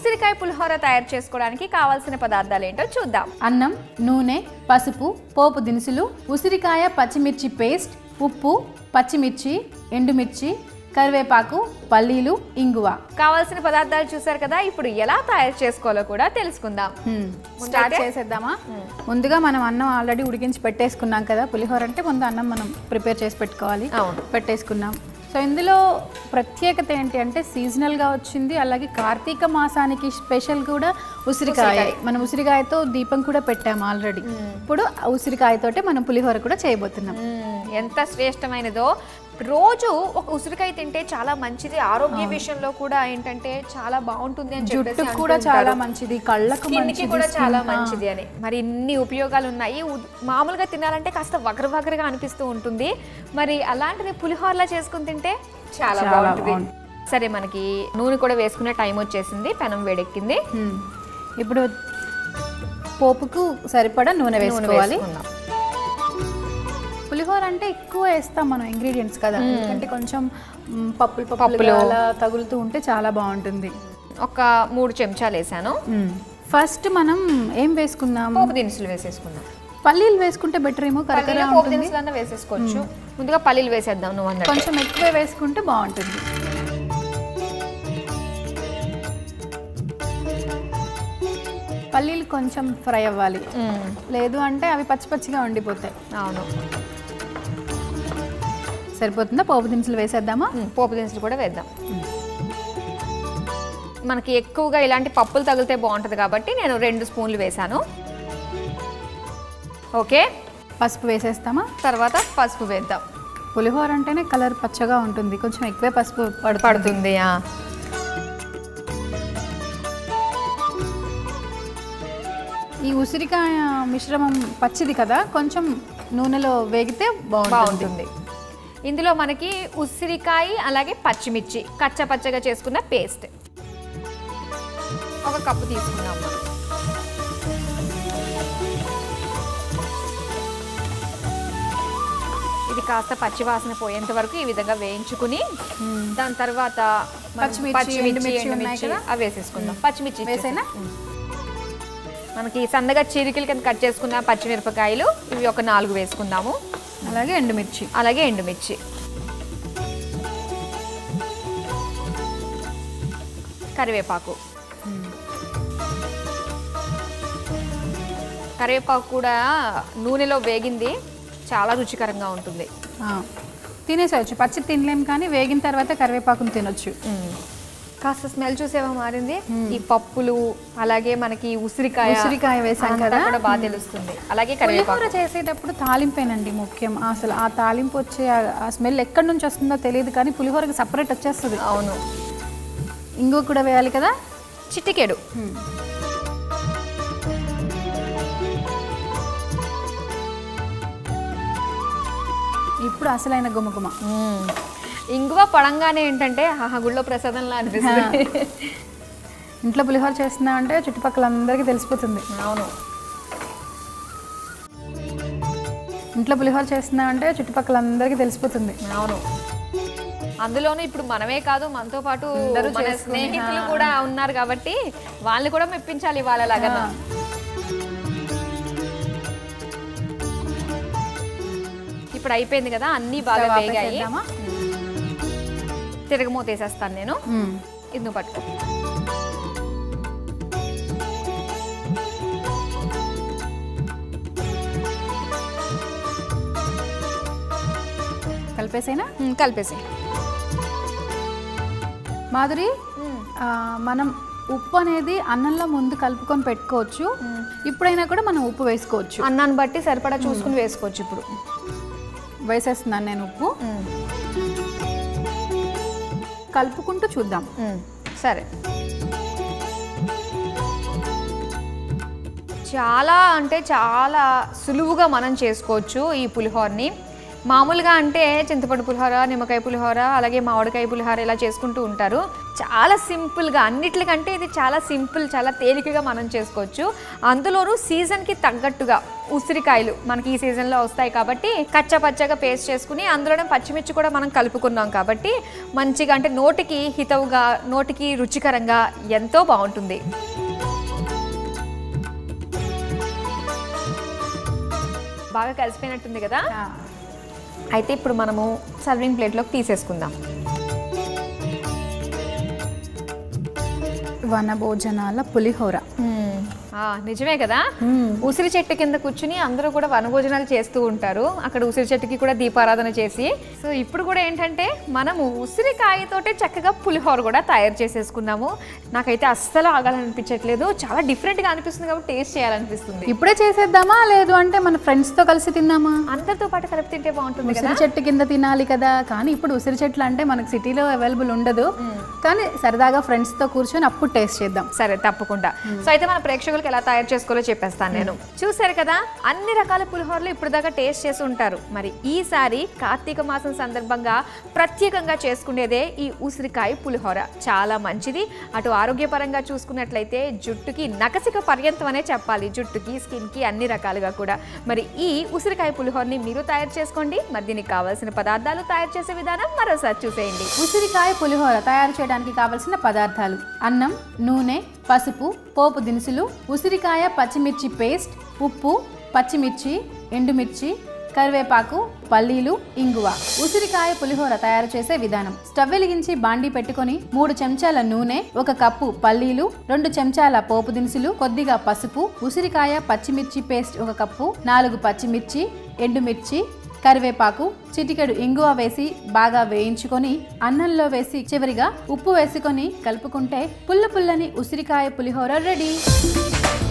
ఉసిరికాయ పులిహోర తయారు చేసుకోవడానికి కావాల్సిన పదార్థాలు ఏంటో చూద్దాం అన్నం నూనె పసుపు పోపు దినుసులు ఉసిరికాయ పచ్చిమిర్చి పేస్ట్ ఉప్పు పచ్చిమిర్చి ఎండుమిర్చి కరివేపాకు పల్లీలు ఇంగువ కావాల్సిన పదార్థాలు చూసారు కదా ఇప్పుడు ఎలా తయారు చేసుకోవాలో కూడా తెలుసుకుందాం స్టార్ట్ చేసేద్దామా ముందుగా మనం అన్నం ఆల్రెడీ ఉడికించి పెట్టేసుకున్నాం కదా పులిహోర అంటే ముందు అన్నం మనం ప్రిపేర్ చేసి పెట్టుకోవాలి అవును. పెట్టేసుకున్నాం సో ఇందులో ప్రత్యేకత ఏంటి అంటే సీజనల్గా వచ్చింది అలాగే కార్తీక మాసానికి స్పెషల్ కూడా ఉసిరికాయ మనం ఉసిరికాయతో దీపం కూడా పెట్టాము ఆల్రెడీ ఇప్పుడు ఆ ఉసిరికాయతోటే మనం పులిహోర కూడా చేయబోతున్నాం మ్మ్. ఎంత శ్రేష్టమైనదో రోజు ఒక ఉసిరికాయ తింటే చాలా మంచిది ఆరోగ్య విషయంలో కూడా ఏంటంటే చాలా బాగుంటుంది అని చెప్పేసి జుట్టుకు కూడా అంటూ చాలా ఉంటారు. మంచిది కళ్ళకు స్కిన్ కి మంచిది కూడా skin- చాలా ఆ. మంచిది అని మరి ఇన్ని ఉపయోగాలు ఉన్నాయి ఉ- మామూలుగా తినాలంటే కాస్త వగరు వగరుగా అనిపిస్తూ ఉంటుంది మరి అలాంటిది పులిహోరలా చేసుకుని తింటే చాలా చాలా బాగుంటుంది బాగుంటుంది. సరే మనకి నూనె కూడా వేసుకునే టైం వచ్చేసింది పెనం వేడెక్కింది మ్మ్. ఇప్పుడు పోపుకు సరిపడా నూనె నూనె వేసుకోవాలి వేసుకుందాం. పులిహోర అంటే ఎక్కువ వేస్తాం మనం ఇంగ్రీడియంట్స్ కదా ఎందుకంటే కొంచెం మ్, పప్పులు పప్పులు. పప్పులు అలా తగులుతూ ఉంటే చాలా బాగుంటుంది ఒక మూడు చెంచాలు వేసాను ఫస్ట్ మనం ఏం వేసుకుందాం పోపు దినుసులు వేసేసుకుందాం పల్లీలు వేసుకుంటే బెటర్ ఏమో పల్లీలు కరకరా పోపు ఉంటుంది దినుసులు అన్న వేసేసుకోవచ్చు ముందుగా పల్లీలు వేసేద్దాం నువ్వు అన్నట్టు కొంచెం ఎక్కువ వేసుకుంటే బాగుంటుంది పల్లీలు కొంచెం ఫ్రై అవ్వాలి మ్మ్. లేదు అంటే అవి పచ్చి పచ్చిగా ఉండిపోతాయి అవును సరిపోతుందా పోపు దినుసులు వేసేద్దామా మ్మ్. పోపు దినుసులు కూడా వేద్దాం మనకి ఎక్కువగా ఇలాంటి పప్పులు తగిలితే బాగుంటుంది కాబట్టి నేను రెండు స్పూన్లు వేసాను ఓకే పసుపు వేసేస్తామా తర్వాత పసుపు వేద్దాం పులిహోర అంటేనే కలర్ పచ్చగా ఉంటుంది కొంచెం ఎక్కువే పసుపు పడుతుంది పడుతుంది ఆ. ఈ ఉసిరికాయ మిశ్రమం పచ్చిది కదా కొంచెం నూనెలో వేగితే బాగుంటుంది బాగుంటుంది ఇందులో మనకి ఉసిరికాయ అలాగే పచ్చిమిర్చి కచ్చ పచ్చగా చేసుకున్న పేస్ట్ ఒక కప్పు తీసుకుందాం మనం ఇది కాస్త పచ్చివాసన పోయేంత వరకు ఈ విధంగా వేయించుకుని దాని తర్వాత మనం పచ్చిమిర్చి, ఎండుమిర్చి ఉన్నాయి ఎండుమిర్చి కదా? అవి వేసేసుకుందాం పచ్చిమిర్చి వేసేనా? ఇచ్చేసి. మనకి సన్నగా చీరికల కింద కట్ చేసుకున్న పచ్చిమిరపకాయలు ఇవి ఒక నాలుగు వేసుకుందాము అలాగే ఎండుమిర్చి అలాగే ఎండుమిర్చి కరివేపాకు కరివేపాకు కూడా నూనెలో వేగింది చాలా రుచికరంగా ఉంటుంది ఆ, తినేసేయచ్చు పచ్చి తినలేం కానీ వేగిన తర్వాత కరివేపాకును తినొచ్చు కాస్త స్మెల్ చూసేవా మారింది ఈ పప్పులు అలాగే మనకి ఉసిరికాయ ఉసిరికాయ వేసాం అంతా కదా? కూడా బాగా తెలుస్తుంది అలాగే కరివేపాకు పులిహోర చేసేటప్పుడు తాలింపేనండి ముఖ్యం అసలు ఆ తాలింపు వచ్చే ఆ- ఆ స్మెల్ ఎక్కడి నుంచి వస్తుందో తెలియదు కానీ పులిహోరకి సపరేట్ వచ్చేస్తుంది అవును ఇంగువ కూడా వేయాలి కదా చిటికెడు ఇప్పుడు అసలైన గుమగుమ మ్మ్. ఇంగువ పడంగానే ఏంటంటే ఆహా గుళ్ళో ప్రసాదంలా అనిపిస్తుంది ఇంట్లో పులిహోర చేస్తున్నామంటే చుట్టుపక్కల అందరికీ తెలిసిపోతుంది అవును ఇంట్లో పులిహోర చేస్తున్నామంటే చుట్టుపక్కల అందరికీ తెలిసిపోతుంది అవును అందులోనూ ఇప్పుడు మనమే కాదు మనతో పాటు అందరూ మన చేసుకుని, స్నేహితులు ఆ. కూడా ఉన్నారు కాబట్టి వాళ్ళని కూడా మెప్పించాలి వాళ్ళలాగా ఆ. ఇప్పుడు అయిపోయింది కదా అన్నీ బాగా స్టవ్ వేగాయి ఆపేసేద్దామా? తిరగమూత వేసేస్తాను నేను మ్మ్. ఇది నువ్వు పట్టుకో కలిపేసేనా మ్మ్, కలిపేసి మాధురి ఆ, మనం ఉప్పు అనేది అన్నంలో ముందు కలుపుకొని పెట్టుకోవచ్చు ఇప్పుడైనా కూడా మనం ఉప్పు వేసుకోవచ్చు అన్నాన్ని బట్టి సరిపడా చూసుకుని వేసుకోవచ్చు ఇప్పుడు వేసేస్తున్నాను నేను ఉప్పు మ్మ్. కలుపుకుంటూ చూద్దాం మ్మ్. సరే చాలా అంటే చాలా సులువుగా మనం చేసుకోవచ్చు ఈ పులిహోరని మామూలుగా అంటే చింతపండు పులిహోర నిమ్మకాయ పులిహోర అలాగే మామిడికాయ పులిహోర ఇలా చేసుకుంటూ ఉంటారు చాలా సింపుల్గా అన్నిటికంటే ఇది చాలా సింపుల్ చాలా తేలికగా మనం చేసుకోవచ్చు అందులోనూ సీజన్కి తగ్గట్టుగా ఉసిరికాయలు మనకి ఈ సీజన్లో వస్తాయి కాబట్టి కచ్చా పచ్చగా పేస్ట్ చేసుకుని అందులోనే పచ్చిమిర్చి కూడా మనం కలుపుకున్నాం కాబట్టి మంచిగా అంటే నోటికి హితవుగా నోటికి రుచికరంగా ఎంతో బాగుంటుంది బాగా కలిసిపోయినట్టుంది కదా అయితే ఇప్పుడు మనము సర్వింగ్ ప్లేట్లోకి తీసేసుకుందాం వన భోజనాల పులిహోర ఆ, నిజమే కదా ఉసిరి చెట్టు కింద కూర్చుని అందరూ కూడా వనభోజనాలు చేస్తూ ఉంటారు అక్కడ ఉసిరి చెట్టుకి కూడా దీపారాధన చేసి సో ఇప్పుడు కూడా ఏంటంటే మనము ఉసిరికాయతోటే చక్కగా పులిహోర కూడా తయారు చేసేసుకున్నాము నాకైతే అస్సలు ఆగాలనిపించట్లేదు చాలా డిఫరెంట్గా అనిపిస్తుంది కాబట్టి టేస్ట్ చేయాలనిపిస్తుంది ఇప్పుడే చేసేద్దామా లేదు అంటే మన ఫ్రెండ్స్ తో కలిసి తిందామా అందరితో పాటు కలిపి తింటే బాగుంటుంది కదా ఉసిరి చెట్టు కింద తినాలి కదా కానీ ఇప్పుడు ఉసిరి చెట్లు అంటే మనకు సిటీలో అవైలబుల్ ఉండదు కానీ సరదాగా ఫ్రెండ్స్ తో కూర్చొని అప్పుడు టేస్ట్ చేద్దాం సరే తప్పకుండా సో అయితే మన ప్రేక్షకులకు ఎలా తయారు చేసుకోవాలో చెప్పేస్తాను నేను చూసారు కదా అన్ని రకాల పులిహోరలు ఇప్పుడు దాకా టేస్ట్ చేసి ఉంటారు మరి ఈసారి కార్తీక మాసం సందర్భంగా ప్రత్యేకంగా చేసుకునేదే ఈ ఉసిరికాయ పులిహోర చాలా మంచిది అటు ఆరోగ్యపరంగా చూసుకున్నట్లయితే జుట్టుకి నకసిక పర్యంతం అనే చెప్పాలి జుట్టుకి స్కిన్కి అన్ని రకాలుగా కూడా మరి ఈ ఉసిరికాయ పులిహోరని మీరు తయారు చేసుకోండి మరి దీనికి కావాల్సిన పదార్థాలు తయారు చేసే విధానం మరోసారి చూసేయండి ఉసిరికాయ పులిహోర తయారు చేయడానికి కావలసిన పదార్థాలు అన్నం నూనె పసుపు పోపు దినుసులు ఉసిరికాయ పచ్చిమిర్చి పేస్ట్ ఉప్పు పచ్చిమిర్చి ఎండుమిర్చి కరివేపాకు పల్లీలు ఇంగువ ఉసిరికాయ పులిహోర తయారు చేసే విధానం స్టవ్ వెలిగించి బాండీ పెట్టుకొని మూడు చెంచాల నూనె ఒక కప్పు పల్లీలు రెండు చెంచాల పోపు దినుసులు కొద్దిగా పసుపు ఉసిరికాయ పచ్చిమిర్చి పేస్ట్ ఒక కప్పు నాలుగు పచ్చిమిర్చి ఎండుమిర్చి కరివేపాకు చిటికెడు ఇంగువ వేసి బాగా వేయించుకొని అన్నంలో వేసి చివరిగా ఉప్పు వేసుకొని కలుపుకుంటే పుల్ల పుల్లని ఉసిరికాయ పులిహోర రెడీ